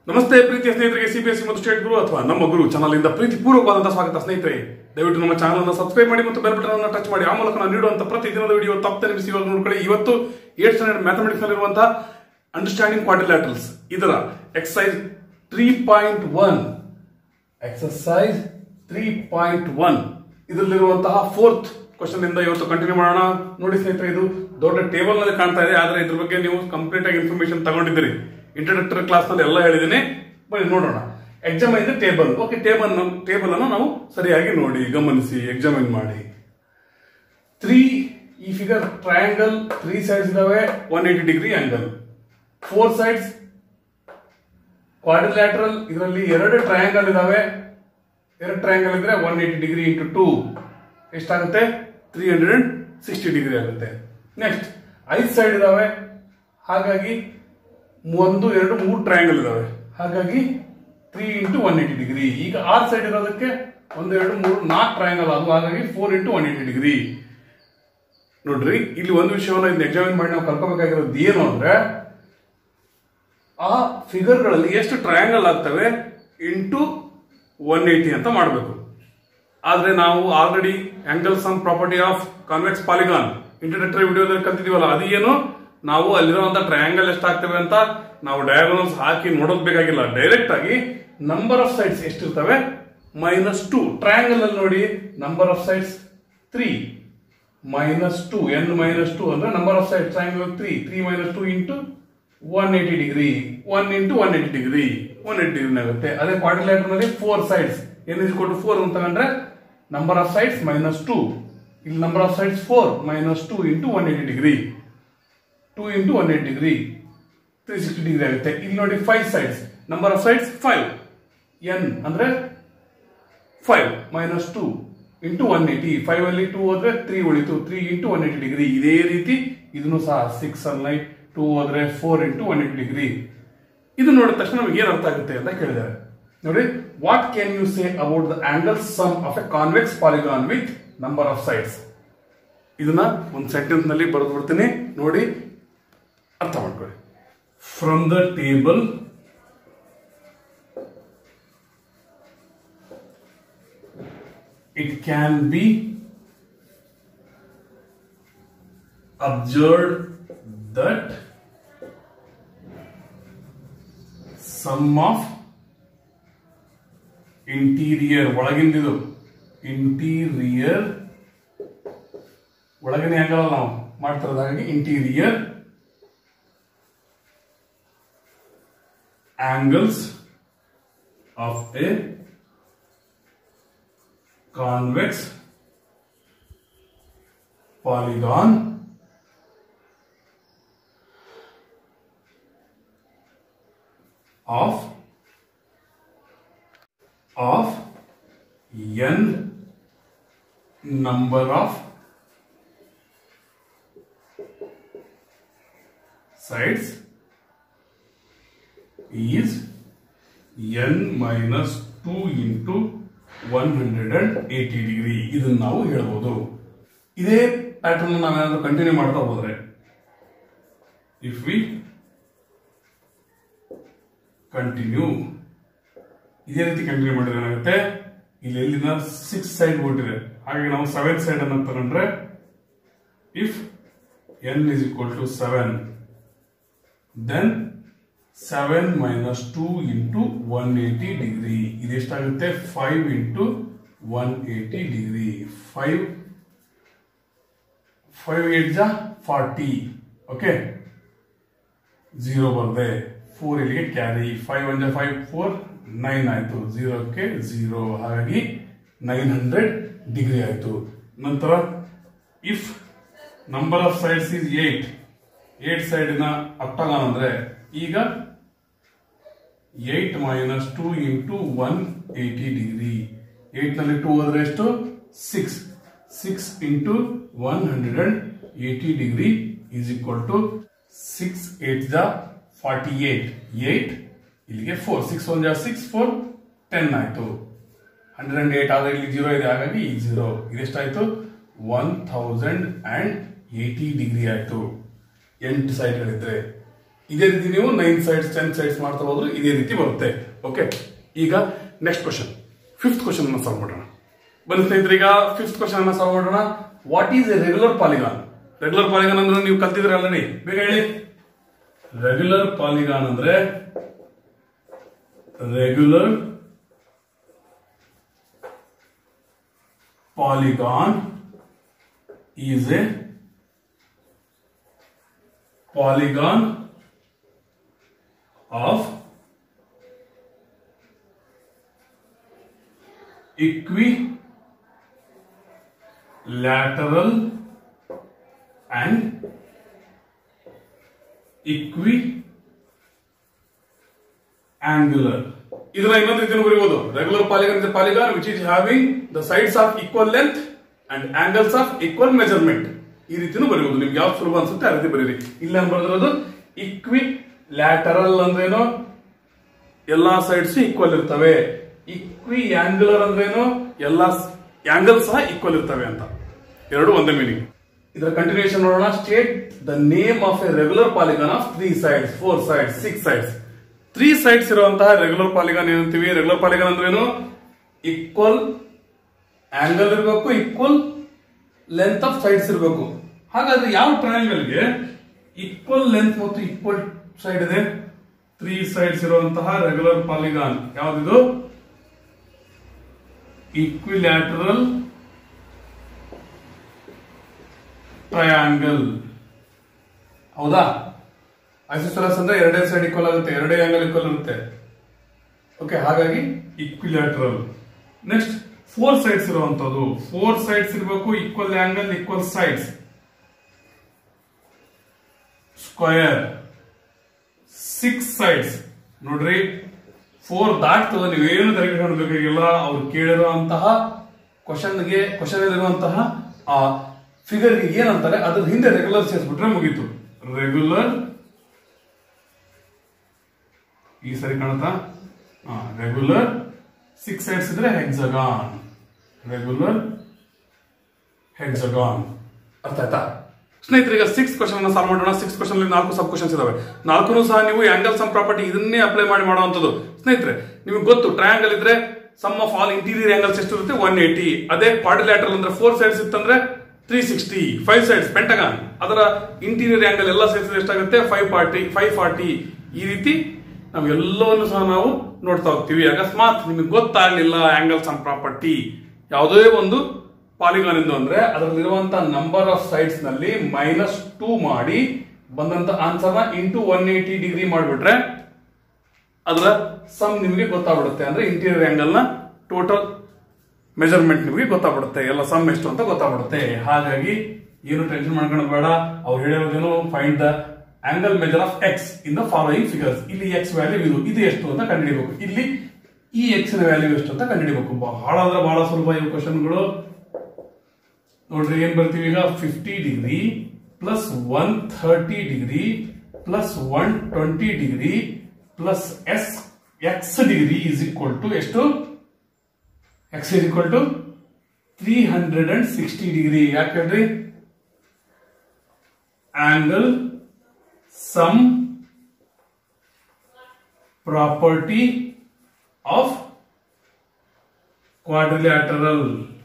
ನಮಸ್ತೆ ಪ್ರೀತಿಯ ಸ್ನೇಹಿತರಿಗೆ ಸಿಬಿಎಸ್ಸಿ ಮತ್ತು ಸ್ಟೇಟ್ ಗುರು ಅಥವಾ ನಮ್ಮ ಗುರು ಚಾನಲ್ ಇಂದ ಪ್ರೀತಿಪೂರ್ವಕವಾದಂತಹ ಸ್ವಾಗತ ಸ್ನೇಹಿತರೆ ದಯವಿಟ್ಟು ನಮ್ಮ ಚಾನಲ್ ಅನ್ನು ಸಬ್ಸ್ಕ್ರೈಬ್ ಮಾಡಿ ಮತ್ತು ಬೆಲ್ ಬಟನ್ ಅನ್ನು ಟಚ್ ಮಾಡಿ ಆ ಮೂಲಕ ನಾವು ನೀಡುವಂತಹ ಪ್ರತಿ ದಿನದ ವಿಡಿಯೋ ತಪ್ಪದೆ ನಿಮಿಷ ಇವಾಗ ನೋಡ್ಕೊಳ್ಳಿ ಇವತ್ತು ಏಟ್ ಸ್ಟ್ಯಾಂಡರ್ಡ್ ಮ್ಯಾಥಮೆಟಿಕ್ಸ್ ನಲ್ಲಿರುವಂತಹ ಅಂಡರ್ಸ್ಟ್ಯಾಂಡಿಂಗ್ ಕ್ವಾಡ್ರಿಲ್ಯಾಟರಲ್ಸ್ ಇದರ exercise three point one exercise three point one ಇದರಲ್ಲಿರುವಂತಹ ಫೋರ್ತ್ ಕ್ವಶನ್ ಇಂದ ಇವತ್ತು ಕಂಟಿನ್ಯೂ ಮಾಡೋಣ ನೋಡಿ ಸ್ನೇಹಿತರೆ ಇದು ದೊಡ್ಡ ಟೇಬಲ್ ನಲ್ಲಿ ಕಾಣ್ತಾ ಇದೆ ಆದ್ರೆ ಇದ್ರ ಬಗ್ಗೆ ನೀವು ಕಂಪ್ಲೀಟ್ ಆಗಿ ಇನ್ಫಾರ್ಮೇಶನ್ ತಗೊಂಡಿದ್ದೀರಿ ಇಂಟ್ರಡಕ್ಟರಿ ಕ್ಲಾಸ್ ನಲ್ಲಿ ಎಲ್ಲ ಹೇಳಿದ್ದೀನಿ ಬನ್ನಿ ನೋಡೋಣ examine the table okay table table ಅನ್ನು ನಾವು ಸರಿಯಾಗಿ ನೋಡಿ ಗಮನಿಸಿ ಎಕ್ಸಾಮೈನ್ ಮಾಡಿ ತ್ರೀ ಈ ಫಿಗರ್ ಟ್ರಯಾಂಗಲ್ ತ್ರೀ ಸೈಡ್ಸ್ ಇದಾವೆ one eighty degree angle four sides quadrilateral ಇದರಲ್ಲಿ ಎರಡು ಟ್ರಯಾಂಗಲ್ ಇದಾವೆ ಎರಡು ಟ್ರಯಾಂಗಲ್ ಇದ್ರೆ one eighty degree into two ಎಷ್ಟಾಗುತ್ತೆ three hundred and sixty degree ಆಗುತ್ತೆ ನೆಕ್ಸ್ಟ್ ಐದು ಸೈಡ್ ಇದಾವೆ ಹಾಗಾಗಿ ಒಂದು ಎರಡು ಮೂರು ಟ್ರಯಾಂಗಲ್ ಇದಾವೆ ಹಾಗಾಗಿ three into one eighty degree ಈಗ ಆರ್ ಸೈಡ್ ಇರೋದಕ್ಕೆ ಒಂದು ಎರಡು ಮೂರು ನಾಲ್ಕು ಟ್ರಯಾಂಗಲ್ ಅದು ಹಾಗಾಗಿ four into one eighty degree ನೋಡ್ರಿ ಇಲ್ಲಿ ಒಂದು ವಿಷಯವನ್ನು ಇದನ್ನ ಎಕ್ಸಾಮಿನ್ ಮಾಡಿ ನಾವು ಕಲ್ಕೋಬೇಕಾಗಿರೋದು ಏನು ಅಂದ್ರೆ ಆ ಫಿಗರ್ಗಳಲ್ಲಿ ಎಷ್ಟು ಟ್ರಯಾಂಗಲ್ ಆಗ್ತವೆ ಇಂಟು ಒನ್ ಏಯ್ಟಿ ಅಂತ ಮಾಡಬೇಕು ಆದ್ರೆ ನಾವು already angle sum property of convex polygon introductory ವಿಡಿಯೋದಲ್ಲಿ ಕಲ್ತಿದೀವಲ್ಲ ಅದು ಏನು ನಾವು ಅಲ್ಲಿರುವಂತ ಟ್ರಯಾಂಗಲ್ ಎಷ್ಟಾಗ್ತವೆ ಅಂತ ನಾವು ಡಯಾಗೋನಲ್ಸ್ ಹಾಕಿ ನೋಡೋದ್ ಬೇಕಾಗಿಲ್ಲ ಡೈರೆಕ್ಟ್ ಆಗಿ ನಂಬರ್ ಆಫ್ ಸೈಡ್ಸ್ ಎಷ್ಟಿರ್ತವೆ ಮೈನಸ್ ಟು ಟ್ರಯಾಂಗಲ್ ಅಲ್ಲಿ ನೋಡಿ number of sides three minus two n minus two ಅಂದ್ರೆ number of side triangle three three minus two into one eighty degree one into one eighty degree one eighty degree ಆಗುತ್ತೆ ಅದೇ quadrilateral ನಲ್ಲಿ four sides n is ಕೊಟ್ಟು four ಅಂತ ತಗೊಂಡ್ರೆ number of sides minus two ಇಲ್ಲಿ number of sides four minus two into one eighty degree two into one eight degree three sixty degree ಆಗುತ್ತೆ ಇಲ್ಲಿ ನೋಡಿ five sides number of sides five n ಅಂದ್ರೆ five minus two into one eighty five ಅಲ್ಲಿ two ಹೋದ್ರೆ three ಉಳಿತು three into one eighty degree ಇದೇ ರೀತಿ ಇದನ್ನು ಸಹ ಸಿಕ್ಸ್ ಅಲ್ಲಿ ಟೂ ಹೋದ್ರೆ four into one eighty degree ಇದು ನೋಡಿದ ತಕ್ಷಣ ನಮಗೆ ಏನು ಅರ್ಥ ಆಗುತ್ತೆ ಅಂತ ಕೇಳಿದ್ದಾರೆ ನೋಡಿ what can you say about the angle sum of a convex polygon with number of sides ಇದನ್ನ ಒಂದು ಸೆಂಟೆನ್ಸ್ ನಲ್ಲಿ ಬರೆದು ಬಿಡ್ತೀನಿ ನೋಡಿ ಅರ್ಥ ಮಾಡ್ಕೊಳ್ಳಿ from the table it can be observed that sum of interior ಒಳಗಿಂದಿದು ಇಂಟೀರಿಯರ್ ಒಳಗಿನ ಆಂಗಲ್ ನಾವು ಮಾಡ್ತಿರೋದು ಹಾಗಾಗಿ interior angles of a convex polygon of of n number of sides is n minus 2 into 180 degree ಇದನ್ನ ನಾವು ಹೇಳ್ಬೋದು ಇದೇ ಪ್ಯಾಟರ್ನ್ ನಾವೇನಾದ್ರೂ ಕಂಟಿನ್ಯೂ ಮಾಡ್ತಾ ಹೋದ್ರೆ ಇಫ್ ವಿ ಕಂಟಿನ್ಯೂ ಇದೇ ರೀತಿ ಕಂಟಿನ್ಯೂ ಮಾಡಿದ್ರೆ ಏನಾಗುತ್ತೆ ಇಲ್ಲಿ ಎಲ್ಲಿನ ಸಿಕ್ಸ್ ಸೈಡ್ ಕೊಟ್ಟಿದೆ ಹಾಗೆ ನಾವು ಸೆವೆನ್ ಸೈಡ್ ಅನ್ನು ತಗೊಂಡ್ರೆ if n is equal to seven then seven minus two into one eighty degree ಇದೆಷ್ಟಾಗುತ್ತೆ five into one eighty degree five five eight ಜಾ ಫಾರ್ಟಿ ಓಕೆ ಝೀರೋ ಬರ್ದೆ ಫೋರ್ ಇಲ್ಲಿಗೆ ಕ್ಯಾರಿ ಫೈವ್ ಒನ್ ಜಾ five four nine ಆಯ್ತು ಝೀರೋಕ್ಕೆ zero ಹಾಗಾಗಿ nine hundred degree ಆಯ್ತು ನಂತರ if number of sides is eight eight ಸೈಡಿನ ಅಕ್ಟಗಾನ್ ಅಂದ್ರೆ ಈಗ eight minus two into one eighty degree eight ನಲ್ಲಿ ಟೂ ಹೋದ್ರೆ ಎಷ್ಟು six six into one hundred and eighty degree is equal to six eight ಜಾ forty eight eight ಇಲ್ಲಿಗೆ four six one ಜಾ six four ten ಆಯ್ತು hundred and eight ಆದ್ರೆ ಇಲ್ಲಿ zero ಇದೆ ಹಾಗಾಗಿ ಈ ಜೀರೋ ಇದೆಷ್ಟಾಯ್ತು one thousand and eighty degree ಆಯ್ತು ಎಂಟು ಸೈಡ್ಗಳಿದ್ರೆ ಇದೇ ರೀತಿ ನೀವು ನೈನ್ ಸೈಡ್ಸ್ ಟೆನ್ ಸೈಡ್ಸ್ ಮಾಡ್ತಾ ಹೋದ್ರೆ ಇದೇ ರೀತಿ ಬರುತ್ತೆ ಓಕೆ ಈಗ ನೆಕ್ಸ್ಟ್ ಕ್ವಶನ್ ಫಿಫ್ತ್ ಕ್ವಶನ್ ಅನ್ನ ಸಾಲ್ವ್ ಮಾಡೋಣ ಬನ್ನಿ ಸ್ನೇಹಿತರೆ ಈಗ ಫಿಫ್ತ್ ಕ್ವಶನ್ ಅನ್ನ ಸಾಲ್ವ್ ಮಾಡೋಣ what is a regular polygon regular polygon ಅಂದ್ರೆ ನೀವು ಕಲ್ತಿದ್ರೆ ಆಲ್ರೆಡಿ ಬೇಗ ಹೇಳಿ ರೆಗ್ಯುಲರ್ ಪಾಲಿಗಾನ್ ಅಂದ್ರೆ regular polygon is a polygon of equilateral and equi angular ಇದನ್ನ ಇನ್ನೊಂದು ರೀತಿಯಲ್ಲಿ ಬರೀಬಹುದು regular polygon is polygon which is having the sides of equal length and angles of equal measurement ಈ ರೀತಿನೂ ಬರೀಬಹುದು ನಿಮ್ಗೆ ಯಾವ್ದು ಸುಲಭ ಅನ್ಸುತ್ತೆ ಆ ರೀತಿ ಬರೀರಿ ಇಲ್ಲ ಏನ್ ಬರೆದಿರೋದು ಇಕ್ವಿ ಲ್ಯಾಟರಲ್ ಅಂದ್ರೇನು ಎಲ್ಲಾ ಸೈಡ್ಸ್ ಈಕ್ವಲ್ ಇರ್ತವೆ ಇಕ್ವಿ ಆಂಗುಲರ್ ಅಂದ್ರೇನು ಎಲ್ಲಾ ಆಂಗಲ್ ಸಹ ಈಕ್ವಲ್ ಇರ್ತವೆ ಅಂತ ಎರಡು ಒಂದೇ ಮೀನಿಂಗ್ ಇದರ ಕಂಟಿನ್ಯೂಷನ್ ನೋಡೋಣ state the name of a regular polygon of three sides four sides six sides three sides ಇರುವಂತಹ ರೆಗ್ಯುಲರ್ ಪಾಲಿಗಾನ್ ಏನಂತೀವಿ ರೆಗ್ಯುಲರ್ ಪಾಲಿಗಾನ್ ಅಂದ್ರೇನು ಈಕ್ವಲ್ ಆಂಗಲ್ ಇರಬೇಕು ಈಕ್ವಲ್ ಲೆಂತ್ ಆಫ್ ಸೈಡ್ಸ್ ಇರಬೇಕು ಹಾಗಾದ್ರೆ ಯಾವ ಟ್ರಯಾಂಗಲ್ಗೆ ಈಕ್ವಲ್ ಲೆಂತ್ ಮತ್ತು ಈಕ್ವಲ್ ಸೈಡ್ ಇದೆ ತ್ರೀ ಸೈಡ್ಸ್ ಇರುವಂತಹ ರೆಗ್ಯುಲರ್ ಪಾಲಿಗಾನ್ ಯಾವ್ದಿದು ಈಕ್ವಿಲ್ಯಾಟರಲ್ ಟ್ರಯಾಂಗಲ್ ಹೌದಾ ಐಸೋಸೆಲಸ್ ಅಂದ್ರೆ ಎರಡೇ ಸೈಡ್ ಈಕ್ವಲ್ ಆಗುತ್ತೆ ಎರಡೇ ಆಂಗಲ್ ಈಕ್ವಲ್ ಇರುತ್ತೆ ಓಕೆ ಹಾಗಾಗಿ ಈಕ್ವಿಲ್ಯಾಟರಲ್ ನೆಕ್ಸ್ಟ್ ಫೋರ್ ಸೈಡ್ಸ್ ಇರುವಂತದ್ದು ಫೋರ್ ಸೈಡ್ಸ್ ಇರಬೇಕು equal angle equal sides square six sides ನೋಡ್ರಿ ಫೋರ್ ದಾಟ್ತದ ನೀವೇನು ತಲೆಗೆ ಬೇಕಾಗಿಲ್ಲ ಅವ್ರು ಕೇಳಿರುವಂತಹ ಕ್ವಶನ್ಗೆ ಕ್ವಶನ್ ಇರುವಂತಹ ಆ ಫಿಗರ್ಗೆ ಏನಂತಾರೆ ಅದ್ರ ಹಿಂದೆ ರೆಗ್ಯುಲರ್ ಸೇರಿಸ್ಬಿಟ್ರೆ ಮುಗೀತು ರೆಗ್ಯುಲರ್ ಈ ಸರಿ ಕಾಣುತ್ತಾ ರೆಗ್ಯುಲರ್ ಸಿಕ್ಸ್ ಸೈಡ್ಸ್ ಇದ್ರೆ ಹೆಕ್ಸಗಾನ್ ರೆಗ್ಯುಲರ್ ಹೆಕ್ಸಗಾನ್ ಅರ್ಥ ಆಯ್ತಾ ಸ್ನೇಹಿತರೆ ಈಗ ಸಿಕ್ಸ್ ಕ್ವಶನ್ ಅನ್ನ ಸಾಲ್ವ್ ಮಾಡೋಣ ಸಿಕ್ಸ್ ಕ್ವಶನ್ ನಾಲ್ಕು ಸಬ್ ಕ್ವಶನ್ಸ್ ಇದಾವೆ ನಾಲ್ಕು ಸಹ ನೀವು ಆಂಗಲ್ ಸಮ್ ಪ್ರಾಪರ್ಟಿ ಇದನ್ನೇ ಅಪ್ಲೈ ಮಾಡಿ ಮಾಡುವಂತದ್ದು ಸ್ನೇಹಿತರೆ ನಿಮಗೆ ಗೊತ್ತು ಟ್ರಯಾಂಗಲ್ ಇದ್ರೆ sum of all interior angles ಎಷ್ಟು ಇರುತ್ತೆ ಒನ್ ಏಟಿ ಅದೇ ಕ್ವಾಡ್ರಿಲ್ಯಾಟರಲ್ ಅಂದ್ರೆ ಫೋರ್ ಸೈಡ್ಸ್ ಇತ್ತಂದ್ರೆ three sixty five sides pentagon ಅದರ ಇಂಟೀರಿಯರ್ ಆಂಗಲ್ ಎಲ್ಲ ಸೇರಿಸಿದ್ರೆ ಎಷ್ಟಾಗುತ್ತೆ ಫೈವ್ ಫಾರ್ಟಿ ಫೈವ್ ಫಾರ್ಟಿ ಈ ರೀತಿ ನಾವು ಎಲ್ಲವನ್ನು ಸಹ ನಾವು ನೋಡ್ತಾ ಹೋಗ್ತೀವಿ ಅಕಸ್ಮಾತ್ ನಿಮಗೆ ಗೊತ್ತಾಗ್ಲಿಲ್ಲ ಆಂಗಲ್ ಸಮ್ ಪ್ರಾಪರ್ಟಿ ಯಾವುದೇ ಒಂದು ಪಾಲಿಗಾನ್ ಎಂದು ಅಂದ್ರೆ ಅದರಲ್ಲಿರುವಂತಹ ನಂಬರ್ ಆಫ್ ಸೈಡ್ಸ್ ನಲ್ಲಿ ಮೈನಸ್ ಟೂ ಮಾಡಿ ಬಂದಂತ ಆನ್ಸರ್ ನ ಇಂಟು ಒನ್ ಏಟಿ ಡಿಗ್ರಿ ಮಾಡಿಬಿಟ್ರೆ ಅದರ ಸಮ್ ನಿಮಗೆ ಗೊತ್ತಾಗ್ಬಿಡುತ್ತೆ ಅಂದ್ರೆ ಇಂಟೀರಿಯರ್ ಆಂಗಲ್ ನ ಟೋಟಲ್ ಮೆಜರ್ಮೆಂಟ್ ನಿಮಗೆ ಗೊತ್ತಾಗ್ಬಿಡುತ್ತೆ ಎಲ್ಲ ಸಮ್ ಎಷ್ಟು ಅಂತ ಗೊತ್ತಾಗ್ಬಿಡುತ್ತೆ ಹಾಗಾಗಿ ಏನು ಟೆನ್ಷನ್ ಮಾಡ್ಕೊಳ್ಳೋದು ಬೇಡ ಅವ್ರು ಹೇಳಿರೋದೇನು find the angle measure of x in the following figures ಇಲ್ಲಿ ಎಕ್ಸ್ ವ್ಯಾಲ್ಯೂ ಇದು ಇದು ಎಷ್ಟು ಅಂತ ಕಂಡುಹಿಡಿಬೇಕು ಇಲ್ಲಿ ಈ ಎಕ್ಸ್ ನ ವ್ಯಾಲ್ಯೂ ಎಷ್ಟು ಅಂತ ಕಂಡುಹಿಡಿಬೇಕು ಬಹಳ ಅಂದ್ರೆ ಬಹಳ ಸುಲಭ ಇವು ಕ್ವಶನ್ಗಳು ನೋಡ್ರಿ ಏನ್ ಬರ್ತೀವಿ ಈಗ fifty degree plus one thirty degree plus one twenty degree plus ಎಸ್ x degree is equal to ಎಷ್ಟು x is equal to three hundred and sixty degree ಯಾಕೆ ಹೇಳ್ರಿ angle sum property of quadrilateral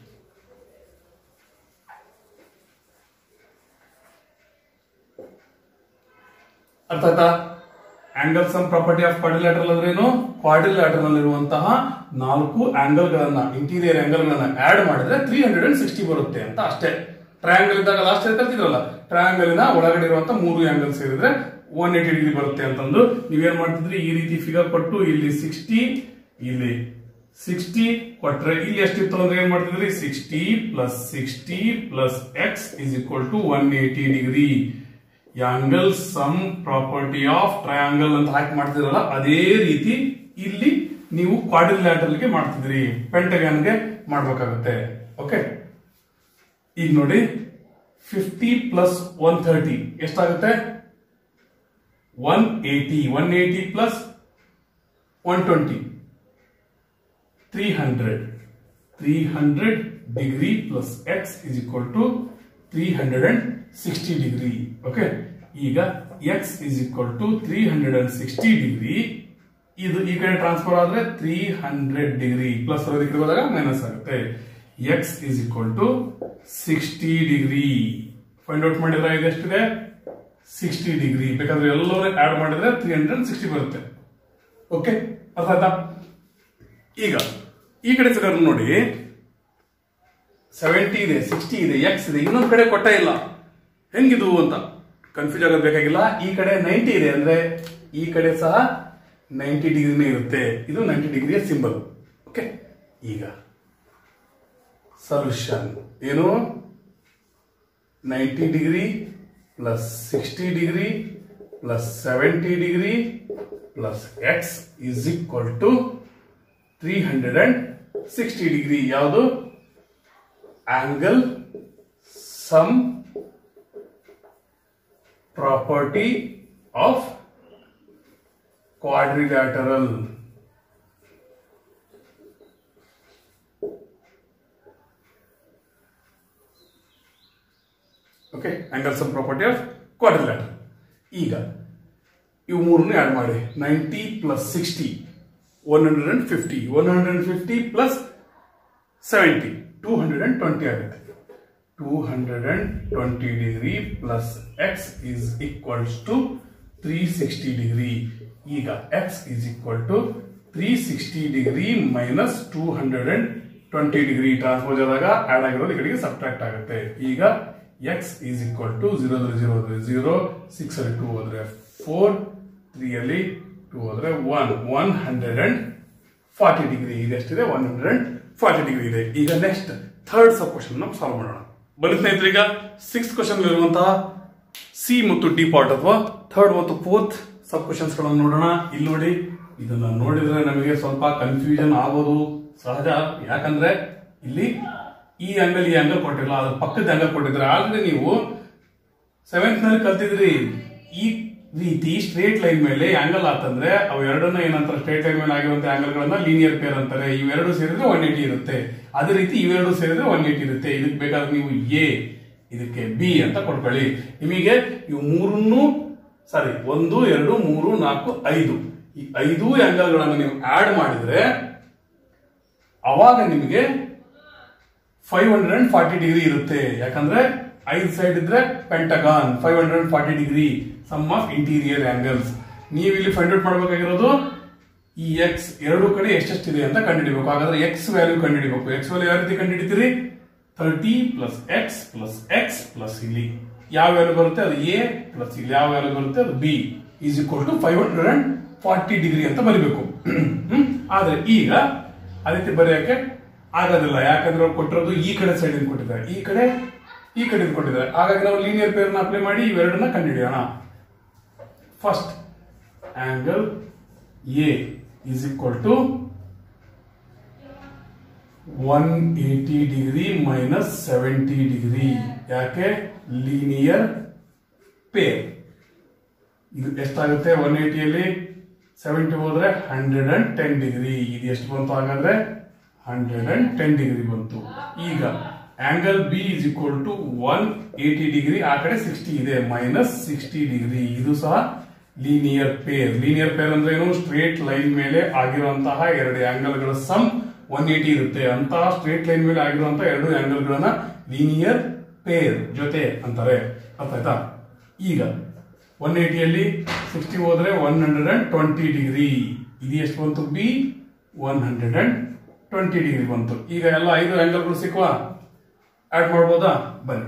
ಅರ್ಥ ಆಯ್ತಾ angle sum property of quadrilateral ಅಂದ್ರೆ ಏನು quadrilateral ನಲ್ಲಿರುವಂತಹ ನಾಲ್ಕು ಆಂಗಲ್ ಗಳನ್ನ ಇಂಟೀರಿಯರ್ ಆಂಗಲ್ ಗಳನ್ನ ಆಡ್ ಮಾಡಿದ್ರೆ ತ್ರೀ ಹಂಡ್ರೆಡ್ ಅಂಡ್ ಸಿಕ್ಸ್ಟಿ ಬರುತ್ತೆ ಅಂತ ಅಷ್ಟೇ ಟ್ರಯಾಂಗಲ್ ಇದ್ದಾಗ ಲಾಸ್ಟ್ ಇಯರ್ ಕಲ್ತಿದ್ರಲ್ಲ ಟ್ರಯಾಂಗಲ್ ಒಳಗಡೆ ಇರುವಂತ ಮೂರು ಆಂಗಲ್ ಸೇರಿದ್ರೆ ಒನ್ ಏಟಿ ಡಿಗ್ರಿ ಬರುತ್ತೆ ಅಂತಂದು ನೀವೇನ್ ಮಾಡ್ತಿದ್ರಿ ಈ ರೀತಿ ಫಿಗರ್ ಕೊಟ್ಟು ಇಲ್ಲಿ ಸಿಕ್ಸ್ಟಿ ಇಲ್ಲಿ ಸಿಕ್ಸ್ಟಿ ಕೊಟ್ರೆ ಇಲ್ಲಿ ಎಷ್ಟಿತ್ತು ಅಂದ್ರೆ ಏನ್ ಮಾಡ್ತಿದ್ರಿ sixty plus sixty plus x is equal to one eighty degree angle sum property of triangle ಅಂತ ಹಾಕಿ ಮಾಡ್ತಿದ್ರಲ್ಲ ಅದೇ ರೀತಿ ಇಲ್ಲಿ ನೀವು ಕ್ವಾಡ್ರಿಲ್ಯಾಟರಲ್ಗೆ ಮಾಡ್ತಿದ್ರಿ ಪೆಂಟಗಾನ್ಗೆ ಮಾಡ್ಬೇಕಾಗುತ್ತೆ ಓಕೆ ಈಗ ನೋಡಿ ಫಿಫ್ಟಿ ಪ್ಲಸ್ ಒನ್ ಥರ್ಟಿ ಎಷ್ಟಾಗುತ್ತೆ one eighty one eighty plus one twenty three hundred three hundred degree plus x is equal to three hundred and sixty degree okay ಈಗ x is equal to three hundred and sixty degree ಇದು ಈ ಕಡೆ transfer ಆದ್ರೆ three hundred degree plus ಈ ಕಡೆ ಹೋದಾಗ minus ಆಗುತ್ತೆ x is equal to sixty degree find out ಮಾಡಿದ್ರೆ ಇದು ಎಷ್ಟಿದೆ ಸಿಕ್ಸ್ಟಿ ಡಿಗ್ರಿ ಬೇಕಾದ್ರೆ ಎಲ್ಲರೂ ಆಡ್ ಮಾಡಿದ್ರೆ ತ್ರೀ ಹಂಡ್ರೆಡ್ ಸಿಕ್ಸ್ಟಿ ಬರುತ್ತೆ ಓಕೆ ಅರ್ಥ ಆಯ್ತಾ ಈಗ ಈ ಕಡೆ ಫಿಗರ್ ನೋಡಿ ಸೆವೆಂಟಿ ಇದೆ ಸಿಕ್ಸ್ಟಿ ಇದೆ ಎಕ್ಸ್ ಇದೆ ಇನ್ನೊಂದು ಕಡೆ ಕೊಟ್ಟ ಇಲ್ಲ ಹೆಂಗಿದು ಅಂತ ಕನ್ಫ್ಯೂಸ್ ಆಗೋದು ಬೇಕಾಗಿಲ್ಲ ಈ ಕಡೆ ನೈಂಟಿ ಇದೆ ಅಂದ್ರೆ ಈ ಕಡೆ ಸಹ ನೈಂಟಿ ಡಿಗ್ರಿನೇ ಇರುತ್ತೆ ಇದು ನೈಂಟಿ ಡಿಗ್ರಿಯ ಸಿಂಬಲ್ ಓಕೆ ಈಗ ಸೊಲ್ಯೂಷನ್ ಏನು ninety degree plus sixty degree plus seventy degree plus x is equal to three hundred and sixty degree ಯಾವುದು angle sum property of quadrilateral okay angle sum property of quadrilateral ಈಗ ಇವು ಮೂರನ್ನು add ಮಾಡಿ ninety plus sixty one hundred and fifty one hundred and fifty plus seventy two hundred and twenty ಆಗುತ್ತೆ two hundred and twenty degree plus X is equals to three sixty degree ಈಗ x is equal to three sixty degree minus two hundred and twenty degree transpose ಆದಾಗ add ಆಗಿರೋದು ಈ ಕಡೆಗೆ subtract ಆಗುತ್ತೆ ಈಗ x is equal to zero zero ಹೋದ್ರೆ zero six ಅಲ್ಲಿ two ಹೋದ್ರೆ ಫೋರ್ ತ್ರೀ ಅಲ್ಲಿ ಟೂ ಹೋದ್ರೆ one one hundred and forty degree ಇದೆಷ್ಟಿದೆ one hundred and forty degree ಇದೆ ಈಗ ನೆಕ್ಸ್ಟ್ ಥರ್ಡ್ ಸಬ್ ಕ್ವಶನ್ ನಾವು ಸಾಲ್ವ್ ಮಾಡೋಣ ಬನ್ನಿ ಸ್ನೇಹಿತರೆ ಈಗ ಸಿಕ್ಸ್ ಕ್ವಶನ್ ಇರುವಂತಹ ಸಿ ಮತ್ತು ಡಿ ಪಾರ್ಟ್ ಅಥವಾ ಥರ್ಡ್ ಮತ್ತು ಫೋರ್ತ್ ಸಬ್ ಕ್ವಶನ್ಸ್ ಗಳನ್ನು ನೋಡೋಣ ಇಲ್ಲಿ ನೋಡಿ ಇದನ್ನ ನೋಡಿದ್ರೆ ನಮಗೆ ಸ್ವಲ್ಪ ಕನ್ಫ್ಯೂಷನ್ ಆಗೋದು ಸಹಜ ಯಾಕಂದ್ರೆ ಇಲ್ಲಿ ಈ ಆಂಗಲ್ ಈ ಆಂಗಲ್ ಕೊಟ್ಟಿಲ್ಲ ಅದ್ರ ಪಕ್ಕದ ಆಂಗಲ್ ಕೊಟ್ಟಿದ್ರೆ ಆಲ್ರೆಡಿ ನೀವು ಸೆವೆಂತ್ ನಲ್ಲಿ ಕಲ್ತಿದ್ರಿ ಈ ರೀತಿ ಸ್ಟ್ರೇಟ್ ಲೈನ್ ಮೇಲೆ ಆಂಗಲ್ ಆತಂದ್ರೆ ಅವು ಎರಡನ್ನ ಏನಂತಾರೆ ಸ್ಟ್ರೇಟ್ ಲೈನ್ ಮೇಲೆ ಆಗಿರುವಂತ ಆಂಗಲ್ ಗಳನ್ನ ಲೀನಿಯರ್ ಪೇರ್ ಅಂತಾರೆ ಇವೆರಡು ಸೇರಿದ್ರೆ ಒನ್ ಏಟಿ ಇರುತ್ತೆ ಅದೇ ರೀತಿ ಇವೆರಡು ಸೇರಿದ್ರೆ ಒನ್ ಏಟಿ ಇರುತ್ತೆ ಇದಕ್ಕೆ ಬೇಕಾದ್ರೆ ನೀವು ಎ ಇದಕ್ಕೆ ಬಿ ಅಂತ ಕೊಡ್ಕೊಳ್ಳಿ ನಿಮಗೆ ಇವು ಮೂರನ್ನು ಸಾರಿ ಒಂದು ಎರಡು ಮೂರು ನಾಲ್ಕು ಐದು ಈ ಐದು ಆಂಗಲ್ ಗಳನ್ನು ನೀವು ಆಡ್ ಮಾಡಿದ್ರೆ ಅವಾಗ ನಿಮಗೆ five hundred and forty degree ಇರುತ್ತೆ ಯಾಕಂದ್ರೆ ಐದು ಸೈಡ್ ಇದ್ರೆ pentagon five hundred and forty degree sum of interior angles ನೀವು ಇಲ್ಲಿ ಫೈಂಡ್ ಔಟ್ ಮಾಡಬೇಕಾಗಿರೋದು ಈ ಎಕ್ಸ್ ಎರಡು ಕಡೆ ಎಷ್ಟೆಷ್ಟಿದೆ ಅಂತ ಕಂಡುಹಿಡಿಬೇಕು ಹಾಗಾದ್ರೆ ಎಕ್ಸ್ ವ್ಯಾಲ್ಯೂ ಕಂಡುಹಿಡಿಬೇಕು ಎಕ್ಸ್ ವ್ಯಾಲ್ಯೂ ಯಾವ ರೀತಿ ಕಂಡುಹಿಡಿತೀರಿ thirty plus x plus x plus ಇಲ್ಲಿ ಯಾವ ವ್ಯಾಲ್ಯೂ ಬರುತ್ತೆ ಅದು ಎ ಪ್ಲಸ್ ಇಲ್ಲಿ ಯಾವ ವ್ಯಾಲ್ಯೂ ಬರುತ್ತೆ ಅದು B is equal to five hundred and forty degree ಅಂತ ಬರೀಬೇಕು ಹ್ಮ್? ಆದ್ರೆ ಈಗ ಆ ರೀತಿ ಬರೆಯಕ್ಕೆ ಆಗೋದಿಲ್ಲ ಯಾಕಂದ್ರೆ ಅವ್ರು ಕೊಟ್ಟಿರೋದು ಈ ಕಡೆ ಸೈಡ್ ಕೊಟ್ಟಿದ್ದಾರೆ ಈ ಕಡೆ ಈ ಕಡೆ ಕೊಟ್ಟಿದ್ದಾರೆ ಹಾಗಾಗಿ ನಾವು ಲೀನಿಯರ್ ಪೇರ್ನ ಅಪ್ಲೈ ಮಾಡಿ ಇವೆರಡನ್ನ ಕಂಡುಹಿಡಿಯೋಣ first angle A is equal to one eighty degree minus seventy degree ಯಾಕೆ ಲೀನಿಯರ್ ಪೇರ್ ಇದು ಎಷ್ಟಾಗುತ್ತೆ ಒನ್ ಏಟಿಯಲ್ಲಿ ಸೆವೆಂಟಿ ಹೋದ್ರೆ ಹಂಡ್ರೆಡ್ ಅಂಡ್ ಟೆನ್ ಡಿಗ್ರಿ ಇದು ಎಷ್ಟು ಬಂತು ಹಾಗಾದ್ರೆ ಹಂಡ್ರೆಡ್ ಅಂಡ್ ಟೆನ್ ಡಿಗ್ರಿ ಬಂತು ಈಗ angle B is equal to one eighty degree ಆ ಕಡೆ ಸಿಕ್ಸ್ಟಿ ಇದೆ ಮೈನಸ್ ಸಿಕ್ಸ್ಟಿ ಡಿಗ್ರಿ ಇದು ಸಹ ಲೀನಿಯರ್ ಪೇರ್ ಲೀನಿಯರ್ ಪೇರ್ ಅಂದ್ರೆ ಏನು ಸ್ಟ್ರೇಟ್ ಲೈನ್ ಮೇಲೆ ಆಗಿರುವಂತಹ ಎರಡು ಆಂಗಲ್ ಗಳ ಸಮ್ ಒನ್ ಏಟಿ ಇರುತ್ತೆ ಅಂತಹ ಸ್ಟ್ರೇಟ್ ಲೈನ್ ಮೇಲೆ ಆಗಿರುವಂತಹ ಎರಡು ಆಂಗಲ್ ಗಳನ್ನ ಲೀನಿಯರ್ ಪೇರ್ ಜೊತೆ ಅಂತಾರೆ ಅರ್ಥ ಆಯ್ತಾ ಈಗ ಒನ್ ಏಟಿಯಲ್ಲಿ ಸಿಕ್ಸ್ಟಿ ಹೋದ್ರೆ one hundred and twenty degree ಇದು ಎಷ್ಟು ಬಂತು B one hundred and twenty degree ಬಂತು ಈಗ ಎಲ್ಲ ಐದು ಆಂಗಲ್ಗಳು ಸಿಕ್ಕುವ ಆಡ್ ಮಾಡ್ಬೋದಾ ಬನ್ನಿ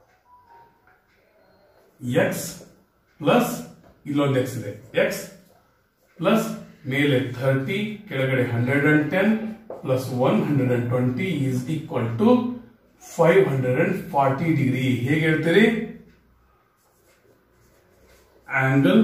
ಎಕ್ಸ್ ಪ್ಲಸ್ ಇಲ್ಲೊಂದು ಎಕ್ಸ್ ಇದೆ ಎಕ್ಸ್ ಪ್ಲಸ್ ಮೇಲೆ ಥರ್ಟಿ ಕೆಳಗಡೆ hundred and ten plus one hundred and twenty is equal to five hundred and forty degree ಹೇಗೆ ಹೇಳ್ತೀರಿ angle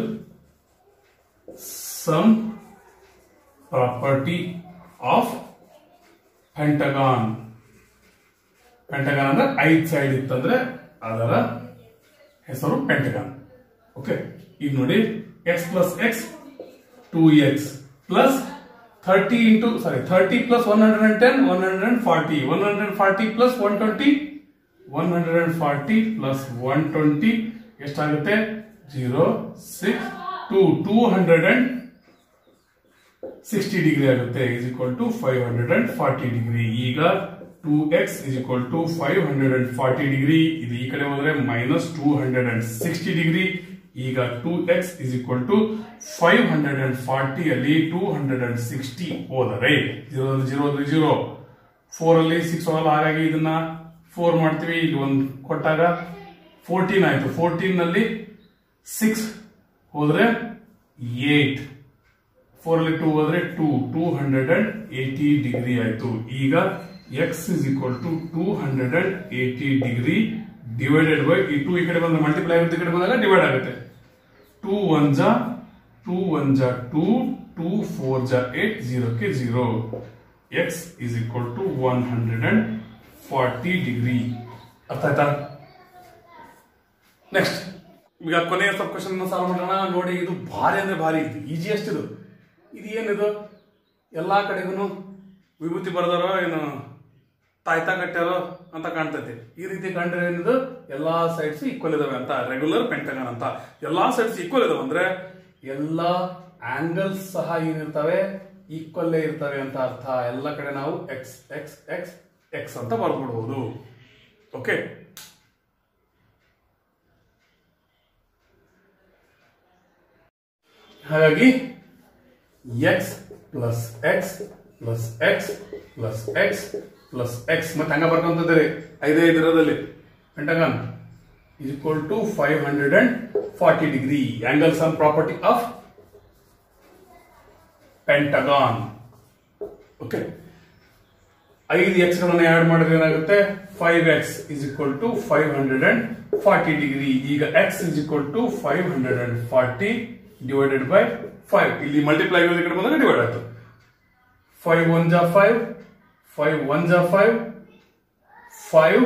some property of pentagon pentagon ಅಂದ್ರೆ ಐದ್ ಸೈಡ್ ಇತ್ತಂದ್ರೆ ಅದರ ಹೆಸರು ಪೆಂಟಗಾನ್ ಓಕೆ ಈಗ ನೋಡಿ x plus x two x plus thirty into sorry thirty plus one hundred and ten one hundred and forty one hundred forty plus one twenty one hundred and forty plus one twenty ಎಷ್ಟಾಗುತ್ತೆ zero six to two hundred and sixty degree ಆಗುತ್ತೆ is equal to five hundred and forty degree ಈಗ two x is equal to five hundred and forty degree ಇದು ಈ ಕಡೆ ಹೋದ್ರೆ minus two hundred and sixty degree ಈಗ two x is equal to five hundred and forty ಅಲ್ಲಿ two hundred and sixty ಹೋದರೆ zero zero zero four ಅಲ್ಲಿ six ಹೋಗಲ್ಲ ಹಾಗಾಗಿ ಇದನ್ನ ಫೋರ್ ಮಾಡ್ತೀವಿ ಇಲ್ಲಿ ಒಂದು ಕೊಟ್ಟಾಗ ಫೋರ್ಟೀನ್ ಆಯ್ತು ಫೋರ್ಟೀನ್ ನಲ್ಲಿ ಸಿಕ್ಸ್ ಹೋದ್ರೆ ಏಟ್ ಫೋರ್ ಅಲ್ಲಿ ಟೂ ಹೋದ್ರೆ two two hundred and eighty degree ಆಯ್ತು ಈಗ x is equal to two hundred and eighty degree divided by ಈ ಟೂ ಈ ಕಡೆ ಬಂದ್ರೆ ಮಲ್ಟಿಪ್ಲೈ ಆಗುತ್ತೆ ಈ ಕಡೆ ಬಂದಾಗ ಡಿವೈಡ್ ಆಗುತ್ತೆ ಟೂ ಒನ್ ಜಾ ಟೂ ಒನ್ ಜಾ ಟೂ ಟೂ ಫೋರ್ ಜಾ ಏಟ್ ಜೀರೋಕ್ಕೆ zero x is equal to one hundred and forty degree ಅರ್ಥ ಆಯ್ತಾ ನೆಕ್ಸ್ಟ್ ಈಗ ಕೊನೆಯ ಸ್ವಲ್ಪ ಕ್ವಶನ್ ಸಾಲ್ವ್ ಮಾಡೋಣ ನೋಡಿ ಇದು ಭಾರಿ ಅಂದ್ರೆ ಭಾರಿ ಇದು ಈಜಿಯೆಸ್ಟ್ ಇದು ಇದು ಏನಿದು ಎಲ್ಲಾ ಕಡೆಗೂ ವಿಭೂತಿ ಬರೆದಾರೋ ಏನು ತಾಯ್ತಾ ಕಟ್ಟಾರೋ ಅಂತ ಕಾಣ್ತೈತಿ ಈ ರೀತಿ ಕಂಡ್ರೆ ಏನಿದು ಎಲ್ಲಾ ಸೈಡ್ಸ್ ಈಕ್ವಲ್ ಇದಾವೆ ಅಂತ ರೆಗ್ಯುಲರ್ ಪೆಂಟಗನ್ ಅಂತ ಎಲ್ಲಾ ಸೈಡ್ಸ್ ಈಕ್ವಲ್ ಇದಾವೆ ಅಂದ್ರೆ ಎಲ್ಲಾ ಆಂಗಲ್ಸ್ ಸಹ ಏನಿರ್ತವೆ ಈಕ್ವಲ್ಲೇ ಇರ್ತವೆ ಅಂತ ಅರ್ಥ ಎಲ್ಲ ಕಡೆ ನಾವು ಎಕ್ಸ್ ಎಕ್ಸ್ ಎಕ್ಸ್ ಎಕ್ಸ್ ಅಂತ ಬರ್ಬಿಡ್ಬೋದು ಓಕೆ ಹಾಗಾಗಿ x plus x plus x plus x plus x ಮತ್ತೆ ಹಂಗ ಬರ್ಕೊಂತಿದ್ದೀರಿ ಐದೇ ಇದರದಲ್ಲಿ pentagon is equal to 540 degree angle sum property of pentagon okay ಐದು ಎಕ್ಸ್ ಗಳನ್ನ ಆಡ್ ಮಾಡಿದ್ರೆ ಏನಾಗುತ್ತೆ five x is equal to five hundred and forty degree ಈಗ x is equal to five hundred and forty divided by five ಇಲ್ಲಿ multiply ಆಗೋದು ಈ ಕಡೆ ಬಂದಾಗ ಡಿವೈಡ್ ಆಯ್ತು ಫೈವ್ ಒನ್ ಜಾ ಫೈವ್ ಫೈವ್ ಒನ್ ಜಾ ಫೈವ್ ಫೈವ್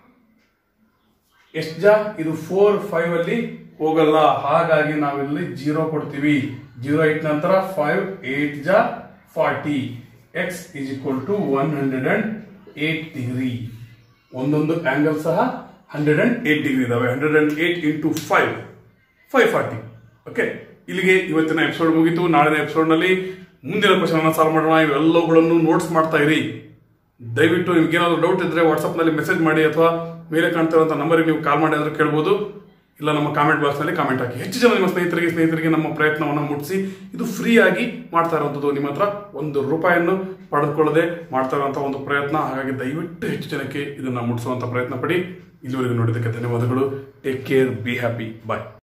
ಎಷ್ಟು ಜಾ ಇದು ಫೋರ್ ಫೈವ್ ಅಲ್ಲಿ ಹೋಗಲ್ಲ ಹಾಗಾಗಿ ನಾವಿಲ್ಲಿ ಜೀರೋ ಕೊಡ್ತೀವಿ ಜೀರೋ ಇಟ್ಟ ನಂತರ ಫೈವ್ ಏಟ್ ಜಾ forty x is equal to one hundred and eight degree ಒಂದೊಂದು ಆಂಗಲ್ ಸಹ ಹಂಡ್ರೆಡ್ ಅಂಡ್ ಏಟ್ ಡಿಗ್ರಿ ಇದಾವೆ hundred and eight into five five forty okay ಇಲ್ಲಿಗೆ ಇವತ್ತಿನ ಎಪಿಸೋಡ್ ಮುಗೀತು ನಾಳಿನ ಎಪಿಸೋಡ್ ನಲ್ಲಿ ಮುಂದಿನ ಕ್ವಶನ್ ಸಾಲ್ವ್ ಮಾಡೋಣ ಇವೆಲ್ಲವುಗಳನ್ನು ನೋಟ್ಸ್ ಮಾಡ್ತಾ ಇರಿ ದಯವಿಟ್ಟು ನಿಮ್ಗೆ ಏನಾದ್ರು ಡೌಟ್ ಇದ್ರೆ ವಾಟ್ಸ್ಆಪ್ ನಲ್ಲಿ ಮೆಸೇಜ್ ಮಾಡಿ ಅಥವಾ ಮೇಲೆ ಕಾಣ್ತಿರುವಂತ ನಂಬರ್ಗೆ ನೀವು ಕಾಲ್ ಮಾಡಿ ಆದ್ರೂ ಕೇಳ್ಬೋದು ಇಲ್ಲ ನಮ್ಮ ಕಾಮೆಂಟ್ ಬಾಕ್ಸ್ ನಲ್ಲಿ ಕಾಮೆಂಟ್ ಹಾಕಿ ಹೆಚ್ಚು ಜನ ನಿಮ್ಮ ಸ್ನೇಹಿತರಿಗೆ ಸ್ನೇಹಿತರಿಗೆ ನಮ್ಮ ಪ್ರಯತ್ನವನ್ನು ಮುಟ್ಟಿಸಿ ಇದು ಫ್ರೀ ಆಗಿ ಮಾಡ್ತಾ ಇರುವಂತದ್ದು ನಿಮ್ಮ ಹತ್ರ ಒಂದು ರೂಪಾಯಿಯನ್ನು ಪಡೆದುಕೊಳ್ಳದೆ ಮಾಡ್ತಾ ಇರುವಂತಹ ಒಂದು ಪ್ರಯತ್ನ ಹಾಗಾಗಿ ದಯವಿಟ್ಟು ಹೆಚ್ಚು ಜನಕ್ಕೆ ಇದನ್ನ ಮುಟ್ಟಿಸುವಂತ ಪ್ರಯತ್ನ ಪಡಿ ಇಲ್ಲಿವರೆಗೂ ನೋಡಿದ್ದಕ್ಕೆ ಧನ್ಯವಾದಗಳು take care be happy bye